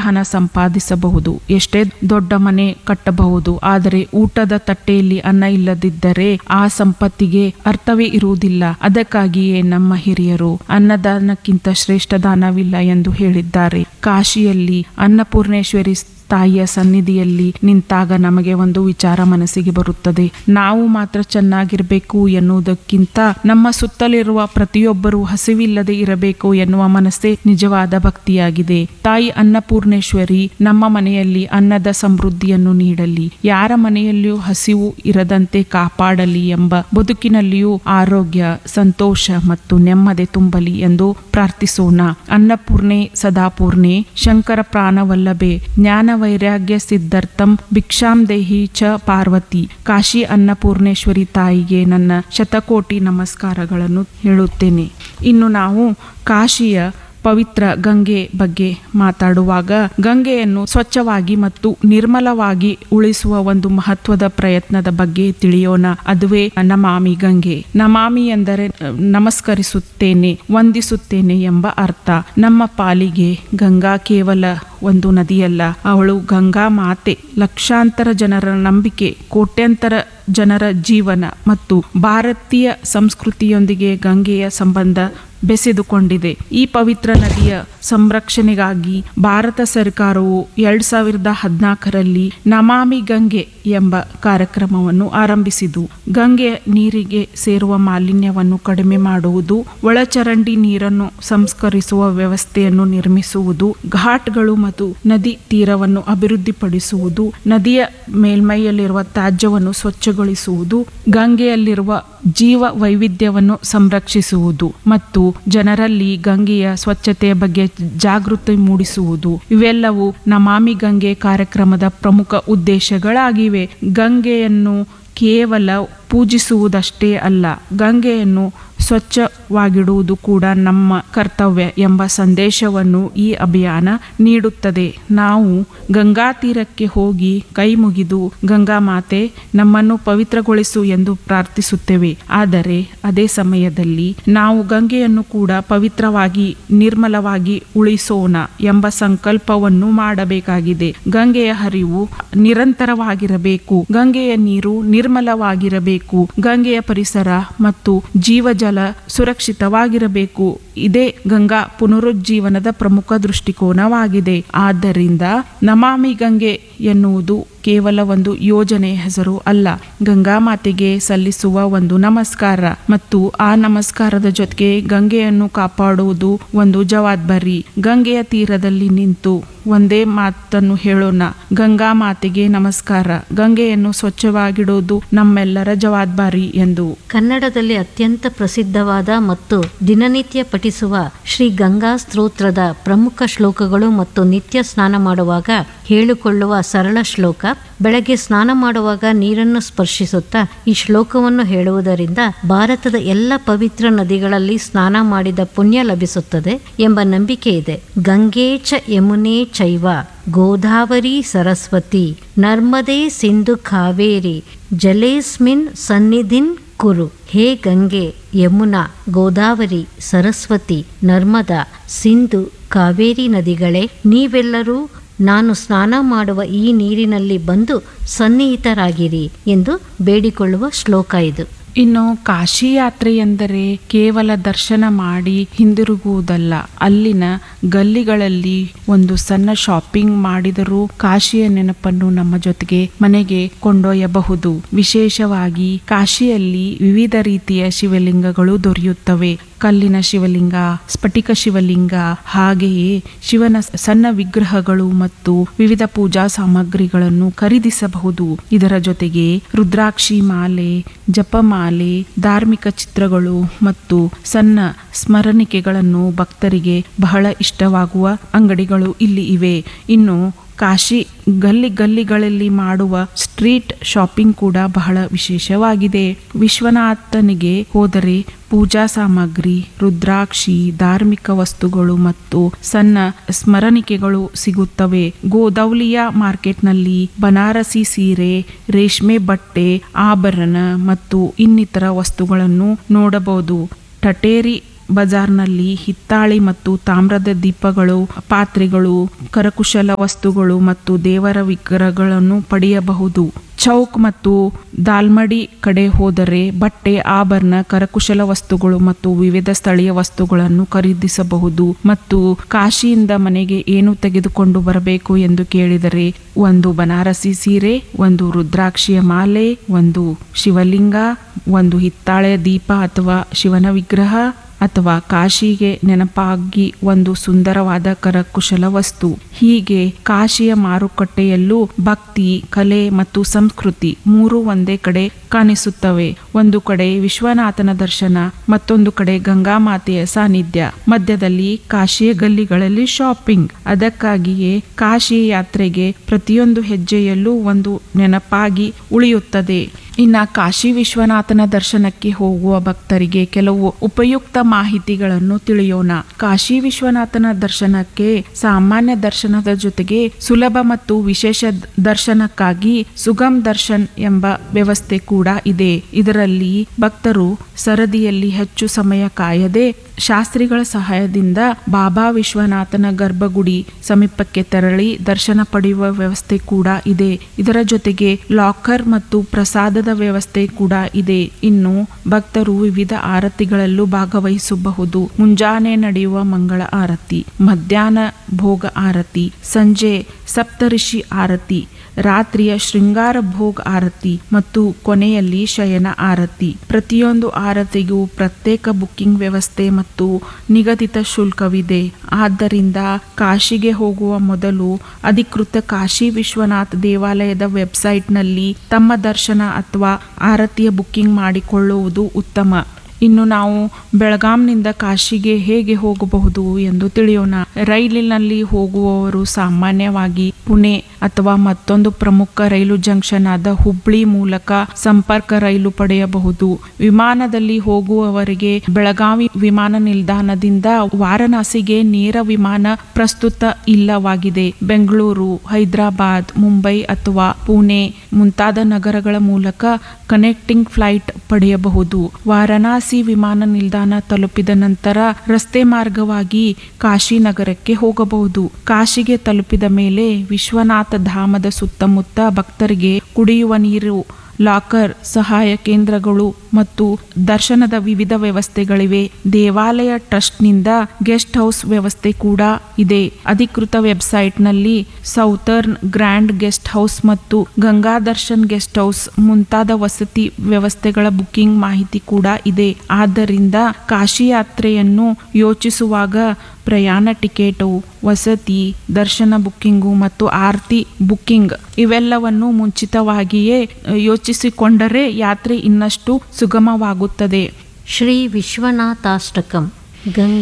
ಹಣ ಸಂಪಾದಿಸಬಹುದು ಎಷ್ಟೇ ದೊಡ್ಡ ಮನೆ ಕಟ್ಟಬಹುದು ಆದರೆ ಊಟದ ತಟ್ಟೆಯಲ್ಲಿ ಅನ್ನ ಇಲ್ಲದಿದ್ದರೆ ಆ ಸಂಪತ್ತಿಗೆ ಅರ್ಥವೇ ಇರುವುದಿಲ್ಲ ಅದಕ್ಕಾಗಿಯೇ ನಮ್ಮ ಹಿರಿಯರು ಅನ್ನದಾನಕ್ಕಿಂತ ಶ್ರೇಷ್ಠ ದಾನವಿಲ್ಲ ಎಂದು ಹೇಳಿದ್ದಾರೆ ಕಾಶಿಯಲ್ಲಿ ಅನ್ನಪೂರ್ಣೇಶ್ವರಿ ತಾಯಿಯ ಸನ್ನಿಧಿಯಲ್ಲಿ ನಿಂತಾಗ ನಮಗೆ ಒಂದು ವಿಚಾರ ಮನಸ್ಸಿಗೆ ಬರುತ್ತದೆ ನಾವು ಮಾತ್ರ ಚೆನ್ನಾಗಿರಬೇಕು ಎನ್ನುವುದಕ್ಕಿಂತ ನಮ್ಮ ಸುತ್ತಲಿರುವ ಪ್ರತಿಯೊಬ್ಬರೂ ಹಸಿವಿಲ್ಲದೆ ಇರಬೇಕು ಎನ್ನುವ ಮನಸ್ಸೇ ನಿಜವಾದ ಭಕ್ತಿಯಾಗಿದೆ ತಾಯಿ ಅನ್ನಪೂರ್ಣೇಶ್ವರಿ ನಮ್ಮ ಮನೆಯಲ್ಲಿ ಅನ್ನದ ಸಮೃದ್ಧಿಯನ್ನು ನೀಡಲಿ ಯಾರ ಮನೆಯಲ್ಲಿಯೂ ಹಸಿವು ಇರದಂತೆ ಕಾಪಾಡಲಿ ಎಂಬ ಬದುಕಿನಲ್ಲಿಯೂ ಆರೋಗ್ಯ ಸಂತೋಷ ಮತ್ತು ನೆಮ್ಮದಿ ತುಂಬಲಿ ಎಂದು ಪ್ರಾರ್ಥಿಸೋಣ ಅನ್ನಪೂರ್ಣೆ ಸದಾಪೂರ್ಣೆ ಶಂಕರ ಪ್ರಾಣವಲ್ಲಭೆ ಜ್ಞಾನ ವೈರಾಗ್ಯ ಸಿದ್ಧಾರ್ಥಂ ಭಿಕ್ಷಾಂ ದೇಹಿ ಚ ಪಾರ್ವತಿ ಕಾಶಿ ಅನ್ನಪೂರ್ಣೇಶ್ವರಿ ತಾಯಿಗೆ ನನ್ನ ಶತಕೋಟಿ ನಮಸ್ಕಾರಗಳನ್ನು ಹೇಳುತ್ತೇನೆ ಇನ್ನು ನಾವು ಕಾಶಿಯ ಪವಿತ್ರ ಗಂಗೆ ಬಗ್ಗೆ ಮಾತಾಡುವಾಗ ಗಂಗೆಯನ್ನು ಸ್ವಚ್ಛವಾಗಿ ಮತ್ತು ನಿರ್ಮಲವಾಗಿ ಉಳಿಸುವ ಒಂದು ಮಹತ್ವದ ಪ್ರಯತ್ನದ ಬಗ್ಗೆ ತಿಳಿಯೋಣ ಅದುವೇ ನಮಾಮಿ ಗಂಗೆ ನಮಾಮಿ ಎಂದರೆ ಅಹ್, ನಮಸ್ಕರಿಸುತ್ತೇನೆ ವಂದಿಸುತ್ತೇನೆ ಎಂಬ ಅರ್ಥ ನಮ್ಮ ಪಾಲಿಗೆ ಗಂಗಾ ಕೇವಲ ಒಂದು ನದಿಯಲ್ಲ ಅವಳು ಗಂಗಾ ಮಾತೆ ಲಕ್ಷಾಂತರ ಜನರ ನಂಬಿಕೆ ಕೋಟ್ಯಂತರ ಜನರ ಜೀವನ ಮತ್ತು ಭಾರತೀಯ ಸಂಸ್ಕೃತಿಯೊಂದಿಗೆ ಗಂಗೆಯ ಸಂಬಂಧ ಬೆಸೆದುಕೊಂಡಿದೆ ಈ ಪವಿತ್ರ ನದಿಯ ಸಂರಕ್ಷಣೆಗಾಗಿ ಭಾರತ ಸರ್ಕಾರವು ಎರಡ್ ಸಾವಿರದ ಹದಿನಾಲ್ಕರಲ್ಲಿ ನಮಾಮಿ ಗಂಗೆ ಎಂಬ ಕಾರ್ಯಕ್ರಮವನ್ನು ಆರಂಭಿಸಿತು ಗಂಗೆ ನೀರಿಗೆ ಸೇರುವ ಮಾಲಿನ್ಯವನ್ನು ಕಡಿಮೆ ಮಾಡುವುದು ಒಳಚರಂಡಿ ನೀರನ್ನು ಸಂಸ್ಕರಿಸುವ ವ್ಯವಸ್ಥೆಯನ್ನು ನಿರ್ಮಿಸುವುದು ಘಾಟ್ಗಳು ಮತ್ತು ನದಿ ತೀರವನ್ನು ಅಭಿವೃದ್ಧಿಪಡಿಸುವುದು ನದಿಯ ಮೇಲ್ಮೈಯಲ್ಲಿರುವ ತ್ಯಾಜ್ಯವನ್ನು ಸ್ವಚ್ಛಗೊಳಿಸುವುದು ಗಂಗೆಯಲ್ಲಿರುವ ಜೀವ ವೈವಿಧ್ಯವನ್ನು ಸಂರಕ್ಷಿಸುವುದು ಮತ್ತು ಜನರಲ್ಲಿ ಗಂಗೆಯ ಸ್ವಚ್ಛತೆಯ ಬಗ್ಗೆ ಜಾಗೃತಿ ಮೂಡಿಸುವುದು ಇವೆಲ್ಲವೂ ನಮಾಮಿ ಗಂಗೆ ಕಾರ್ಯಕ್ರಮದ ಪ್ರಮುಖ ಉದ್ದೇಶಗಳಾಗಿವೆ ಗಂಗೆಯನ್ನು ಕೇವಲ ಪೂಜಿಸುವುದಷ್ಟೇ ಅಲ್ಲ ಗಂಗೆಯನ್ನು ಸ್ವಚ್ಛವಾಗಿಡುವುದು ಕೂಡ ನಮ್ಮ ಕರ್ತವ್ಯ ಎಂಬ ಸಂದೇಶವನ್ನು ಈ ಅಭಿಯಾನ ನೀಡುತ್ತದೆ ನಾವು ಗಂಗಾ ತೀರಕ್ಕೆ ಹೋಗಿ ಕೈ ಮುಗಿದು ಗಂಗಾ ಮಾತೆ ನಮ್ಮನ್ನು ಪವಿತ್ರಗೊಳಿಸು ಎಂದು ಪ್ರಾರ್ಥಿಸುತ್ತೇವೆ ಆದರೆ ಅದೇ ಸಮಯದಲ್ಲಿ ನಾವು ಗಂಗೆಯನ್ನು ಕೂಡ ಪವಿತ್ರವಾಗಿ ನಿರ್ಮಲವಾಗಿ ಉಳಿಸೋಣ ಎಂಬ ಸಂಕಲ್ಪವನ್ನು ಮಾಡಬೇಕಾಗಿದೆ ಗಂಗೆಯ ಹರಿವು ನಿರಂತರವಾಗಿರಬೇಕು ಗಂಗೆಯ ನೀರು ನಿರ್ಮಲವಾಗಿರಬೇಕು ಗಂಗೆಯ ಪರಿಸರ ಮತ್ತು ಜೀವಜಲ ಸುರಕ್ಷಿತವಾಗಿರಬೇಕು ಇದೇ ಗಂಗಾ ಪುನರುಜ್ಜೀವನದ ಪ್ರಮುಖ ದೃಷ್ಟಿಕೋನವಾಗಿದೆ ಆದ್ದರಿಂದ ನಮಾಮಿ ಗಂಗೆ ಎನ್ನುವುದು ಕೇವಲ ಒಂದು ಯೋಜನೆ ಹೆಸರು ಅಲ್ಲ ಗಂಗಾ ಮಾತೆಗೆ ಸಲ್ಲಿಸುವ ಒಂದು ನಮಸ್ಕಾರ ಮತ್ತು ಆ ನಮಸ್ಕಾರದ ಜೊತೆಗೆ ಗಂಗೆಯನ್ನು ಕಾಪಾಡುವುದು ಒಂದು ಜವಾಬ್ದಾರಿ ಗಂಗೆಯ ತೀರದಲ್ಲಿ ನಿಂತು ಒಂದೇ ಮಾತನ್ನು ಹೇಳೋಣ ಗಂಗಾ ಮಾತೆಗೆ ನಮಸ್ಕಾರ ಗಂಗೆಯನ್ನು ಸ್ವಚ್ಛವಾಗಿಡುವುದು ನಮ್ಮೆಲ್ಲರ ಜವಾಬ್ದಾರಿ ಎಂದು ಕನ್ನಡದಲ್ಲಿ ಅತ್ಯಂತ ಪ್ರಸಿದ್ಧವಾದ ಮತ್ತು ದಿನನಿತ್ಯ ಪಠಿಸುವ ಶ್ರೀ ಗಂಗಾ ಸ್ತೋತ್ರದ ಪ್ರಮುಖ ಶ್ಲೋಕಗಳು ಮತ್ತು ನಿತ್ಯ ಸ್ನಾನ ಮಾಡುವಾಗ ಹೇಳಿಕೊಳ್ಳುವ ಸರಳ ಶ್ಲೋಕ ಬೆಳಗ್ಗೆ ಸ್ನಾನ ಮಾಡುವಾಗ ನೀರನ್ನು ಸ್ಪರ್ಶಿಸುತ್ತಾ ಈ ಶ್ಲೋಕವನ್ನು ಹೇಳುವುದರಿಂದ ಭಾರತದ ಎಲ್ಲ ಪವಿತ್ರ ನದಿಗಳಲ್ಲಿ ಸ್ನಾನ ಮಾಡಿದ ಪುಣ್ಯ ಲಭಿಸುತ್ತದೆ ಎಂಬ ನಂಬಿಕೆ ಇದೆ ಗಂಗೆ ಚ ಯಮುನೆ ಚೈವ ಗೋದಾವರಿ ಸರಸ್ವತಿ ನರ್ಮದೆ ಸಿಂಧು ಕಾವೇರಿ ಜಲೇಸ್ಮಿನ್ ಸನ್ನಿಧಿನ್ ಕುರು ಹೇ ಗಂಗೆ ಯಮುನಾ ಗೋದಾವರಿ ಸರಸ್ವತಿ ನರ್ಮದಾ ಸಿಂಧು ಕಾವೇರಿ ನದಿಗಳೇ ನೀವೆಲ್ಲರೂ ನಾನು ಸ್ನಾನ ಮಾಡುವ ಈ ನೀರಿನಲ್ಲಿ ಬಂದು ಸನ್ನಿಹಿತರಾಗಿರಿ ಎಂದು ಬೇಡಿಕೊಳ್ಳುವ ಶ್ಲೋಕ ಇದು ಇನ್ನು ಕಾಶಿ ಯಾತ್ರೆ ಎಂದರೆ ಕೇವಲ ದರ್ಶನ ಮಾಡಿ ಹಿಂದಿರುಗುವುದಲ್ಲ ಅಲ್ಲಿನ ಗಲ್ಲಿಗಳಲ್ಲಿ ಒಂದು ಸಣ್ಣ ಶಾಪಿಂಗ್ ಮಾಡಿದರೂ ಕಾಶಿಯ ನೆನಪನ್ನು ನಮ್ಮ ಜೊತೆಗೆ ಮನೆಗೆ ಕೊಂಡೊಯ್ಯಬಹುದು ವಿಶೇಷವಾಗಿ ಕಾಶಿಯಲ್ಲಿ ವಿವಿಧ ರೀತಿಯ ಶಿವಲಿಂಗಗಳು ದೊರೆಯುತ್ತವೆ ಕಲ್ಲಿನ ಶಿವಲಿಂಗ ಸ್ಫಟಿಕ ಶಿವಲಿಂಗ ಹಾಗೆಯೇ ಶಿವನ ಸಣ್ಣ ವಿಗ್ರಹಗಳು ಮತ್ತು ವಿವಿಧ ಪೂಜಾ ಸಾಮಗ್ರಿಗಳನ್ನು ಖರೀದಿಸಬಹುದು ಇದರ ಜೊತೆಗೆ ರುದ್ರಾಕ್ಷಿ ಮಾಲೆ ಜಪಮಾಲೆ ಧಾರ್ಮಿಕ ಚಿತ್ರಗಳು ಮತ್ತು ಸಣ್ಣ ಸ್ಮರಣಿಕೆಗಳನ್ನು ಭಕ್ತರಿಗೆ ಬಹಳ ಇಷ್ಟವಾಗುವ ಅಂಗಡಿಗಳು ಇಲ್ಲಿ ಇವೆ ಇನ್ನು ಕಾಶಿ ಗಲ್ಲಿ ಗಲ್ಲಿಗಳಲ್ಲಿ ಮಾಡುವ ಸ್ಟ್ರೀಟ್ ಶಾಪಿಂಗ್ ಕೂಡ ಬಹಳ ವಿಶೇಷವಾಗಿದೆ ವಿಶ್ವನಾಥನಿಗೆ ಹೋದರೆ ಪೂಜಾ ಸಾಮಗ್ರಿ ರುದ್ರಾಕ್ಷಿ ಧಾರ್ಮಿಕ ವಸ್ತುಗಳು ಮತ್ತು ಸಣ್ಣ ಸ್ಮರಣಿಕೆಗಳು ಸಿಗುತ್ತವೆ ಗೋದೌಲಿಯ ಮಾರ್ಕೆಟ್ನಲ್ಲಿ ಬನಾರಸಿ ಸೀರೆ ರೇಷ್ಮೆ ಬಟ್ಟೆ ಆಭರಣ ಮತ್ತು ಇನ್ನಿತರ ವಸ್ತುಗಳನ್ನು ನೋಡಬಹುದು ಟಟೇರಿ ಬಜಾರ್ನಲ್ಲಿ ಹಿತ್ತಾಳಿ ಮತ್ತು ತಾಮ್ರದ ದೀಪಗಳು ಪಾತ್ರೆಗಳು ಕರಕುಶಲ ವಸ್ತುಗಳು ಮತ್ತು ದೇವರ ವಿಗ್ರಹಗಳನ್ನು ಪಡೆಯಬಹುದು ಚೌಕ್ ಮತ್ತು ದಾಲ್ಮಡಿ ಕಡೆ ಹೋದರೆ ಬಟ್ಟೆ ಆಭರಣ ಕರಕುಶಲ ವಸ್ತುಗಳು ಮತ್ತು ವಿವಿಧ ಸ್ಥಳೀಯ ವಸ್ತುಗಳನ್ನು ಖರೀದಿಸಬಹುದು ಮತ್ತು ಕಾಶಿಯಿಂದ ಮನೆಗೆ ಏನು ತೆಗೆದುಕೊಂಡು ಬರಬೇಕು ಎಂದು ಕೇಳಿದರೆ ಒಂದು ಬನಾರಸಿ ಸೀರೆ ಒಂದು ರುದ್ರಾಕ್ಷಿಯ ಮಾಲೆ ಒಂದು ಶಿವಲಿಂಗ ಒಂದು ಹಿತ್ತಾಳೆಯ ದೀಪ ಅಥವಾ ಶಿವನ ವಿಗ್ರಹ ಅಥವಾ ಕಾಶಿಗೆ ನೆನಪಾಗಿ ಒಂದು ಸುಂದರವಾದ ಕರಕುಶಲ ವಸ್ತು ಹೀಗೆ ಕಾಶಿಯ ಮಾರುಕಟ್ಟೆಯಲ್ಲೂ ಭಕ್ತಿ ಕಲೆ ಮತ್ತು ಸಂಸ್ಕೃತಿ ಮೂರು ಒಂದೇ ಕಡೆ ಕಾಣಿಸುತ್ತವೆ ಒಂದು ಕಡೆ ವಿಶ್ವನಾಥನ ದರ್ಶನ ಮತ್ತೊಂದು ಕಡೆ ಗಂಗಾ ಮಾತೆಯ ಸಾನ್ನಿಧ್ಯ ಮಧ್ಯದಲ್ಲಿ ಕಾಶಿಯ ಗಲ್ಲಿಗಳಲ್ಲಿ ಶಾಪಿಂಗ್ ಅದಕ್ಕಾಗಿಯೇ ಕಾಶಿ ಯಾತ್ರೆಗೆ ಪ್ರತಿಯೊಂದು ಹೆಜ್ಜೆಯಲ್ಲೂ ಒಂದು ನೆನಪಾಗಿ ಉಳಿಯುತ್ತದೆ ಇನ್ನ ಕಾಶಿ ವಿಶ್ವನಾಥನ ದರ್ಶನಕ್ಕೆ ಹೋಗುವ ಭಕ್ತರಿಗೆ ಕೆಲವು ಉಪಯುಕ್ತ ಮಾಹಿತಿಗಳನ್ನು ತಿಳಿಯೋಣ ಕಾಶಿ ವಿಶ್ವನಾಥನ ದರ್ಶನಕ್ಕೆ ಸಾಮಾನ್ಯ ದರ್ಶನದ ಜೊತೆಗೆ ಸುಲಭ ಮತ್ತು ವಿಶೇಷ ದರ್ಶನಕ್ಕಾಗಿ ಸುಗಮ್ ದರ್ಶನ್ ಎಂಬ ವ್ಯವಸ್ಥೆ ಕೂಡ ಇದೆ ಇದರಲ್ಲಿ ಭಕ್ತರು ಸರದಿಯಲ್ಲಿ ಹೆಚ್ಚು ಸಮಯ ಕಾಯದೆ ಶಾಸ್ತ್ರಿಗಳ ಸಹಾಯದಿಂದ ಬಾಬಾ ವಿಶ್ವನಾಥನ ಗರ್ಭಗುಡಿ ಸಮೀಪಕ್ಕೆ ತೆರಳಿ ದರ್ಶನ ಪಡೆಯುವ ವ್ಯವಸ್ಥೆ ಕೂಡ ಇದೆ ಇದರ ಜೊತೆಗೆ ಲಾಕರ್ ಮತ್ತು ಪ್ರಸಾದದ ವ್ಯವಸ್ಥೆ ಕೂಡ ಇದೆ ಇನ್ನು ಭಕ್ತರು ವಿವಿಧ ಆರತಿಗಳಲ್ಲೂ ಭಾಗವಹಿಸಬಹುದು ಮುಂಜಾನೆ ನಡೆಯುವ ಮಂಗಳ ಆರತಿ ಮಧ್ಯಾಹ್ನ ಭೋಗ ಆರತಿ ಸಂಜೆ ಸಪ್ತಋಷಿ ಆರತಿ ರಾತ್ರಿಯ ಶೃಂಗಾರ ಭೋಗ ಆರತಿ ಮತ್ತು ಕೊನೆಯಲ್ಲಿ ಶಯನ ಆರತಿ ಪ್ರತಿಯೊಂದು ಆರತಿಗೂ ಪ್ರತ್ಯೇಕ ಬುಕ್ಕಿಂಗ್ ವ್ಯವಸ್ಥೆ ಮತ್ತು ನಿಗದಿತ ಶುಲ್ಕವಿದೆ ಆದ್ದರಿಂದ ಕಾಶಿಗೆ ಹೋಗುವ ಮೊದಲು ಅಧಿಕೃತ ಕಾಶಿ ವಿಶ್ವನಾಥ್ ದೇವಾಲಯದ ವೆಬ್ಸೈಟ್ನಲ್ಲಿ ತಮ್ಮ ದರ್ಶನ ಅಥವಾ ಆರತಿಯ ಬುಕ್ಕಿಂಗ್ ಮಾಡಿಕೊಳ್ಳುವುದು ಉತ್ತಮ ಇನ್ನು ನಾವು ಬೆಳಗಾಂನಿಂದ ಕಾಶಿಗೆ ಹೇಗೆ ಹೋಗಬಹುದು ಎಂದು ತಿಳಿಯೋಣ ರೈಲಿನಲ್ಲಿ ಹೋಗುವವರು ಸಾಮಾನ್ಯವಾಗಿ ಪುಣೆ ಅಥವಾ ಮತ್ತೊಂದು ಪ್ರಮುಖ ರೈಲು ಜಂಕ್ಷನ್ ಆದ ಹುಬ್ಳಿ ಮೂಲಕ ಸಂಪರ್ಕ ರೈಲು ಪಡೆಯಬಹುದು ವಿಮಾನದಲ್ಲಿ ಹೋಗುವವರಿಗೆ ಬೆಳಗಾವಿ ವಿಮಾನ ನಿಲ್ದಾಣದಿಂದ ವಾರಣಾಸಿಗೆ ನೇರ ವಿಮಾನ ಪ್ರಸ್ತುತ ಇಲ್ಲವಾಗಿದೆ ಬೆಂಗಳೂರು ಹೈದರಾಬಾದ್ ಮುಂಬೈ ಅಥವಾ ಪುಣೆ ಮುಂತಾದ ನಗರಗಳ ಮೂಲಕ ಕನೆಕ್ಟಿಂಗ್ ಫ್ಲೈಟ್ ಪಡೆಯಬಹುದು ವಾರಣಾಸಿ ವಿಮಾನ ನಿಲ್ದಾಣ ತಲುಪಿದ ನಂತರ ರಸ್ತೆ ಮಾರ್ಗವಾಗಿ ಕಾಶಿ ನಗರಕ್ಕೆ ಹೋಗಬಹುದು ಕಾಶಿಗೆ ತಲುಪಿದ ಮೇಲೆ ವಿಶ್ವನಾಥ ಧಾಮದ ಸುತ್ತಮುತ್ತ ಭಕ್ತರಿಗೆ ಕುಡಿಯುವ ನೀರು ಲಾಕರ್ ಸಹಾಯ ಕೇಂದ್ರಗಳು ಮತ್ತು ದರ್ಶನದ ವಿವಿಧ ವ್ಯವಸ್ಥೆಗಳಿವೆ ದೇವಾಲಯ ಟ್ರಸ್ಟ್ನಿಂದ ಗೆಸ್ಟ್ ಹೌಸ್ ವ್ಯವಸ್ಥೆ ಕೂಡ ಇದೆ ಅಧಿಕೃತ ವೆಬ್ಸೈಟ್ನಲ್ಲಿ ಸೌತರ್ನ್ ಗ್ರ್ಯಾಂಡ್ ಗೆಸ್ಟ್ ಹೌಸ್ ಮತ್ತು ಗಂಗಾ ದರ್ಶನ್ ಗೆಸ್ಟ್ ಹೌಸ್ ಮುಂತಾದ ವಸತಿ ವ್ಯವಸ್ಥೆಗಳ ಬುಕಿಂಗ್ ಮಾಹಿತಿ ಕೂಡ ಇದೆ ಆದ್ದರಿಂದ ಕಾಶಿ ಯಾತ್ರೆಯನ್ನು ಯೋಚಿಸುವಾಗ ಪ್ರಯಾಣ ಟಿಕೆಟು ವಸತಿ ದರ್ಶನ ಬುಕ್ಕಿಂಗು ಮತ್ತು ಆರತಿ ಬುಕ್ಕಿಂಗ್ ಇವೆಲ್ಲವನ್ನು ಮುಂಚಿತವಾಗಿಯೇ ಯೋಚಿಸಿಕೊಂಡರೆ ಯಾತ್ರೆ ಇನ್ನಷ್ಟು ಸುಗಮವಾಗುತ್ತದೆ ಶ್ರೀ ವಿಶ್ವನಾಥಾಷ್ಟಕಂ ಗಂಗಾ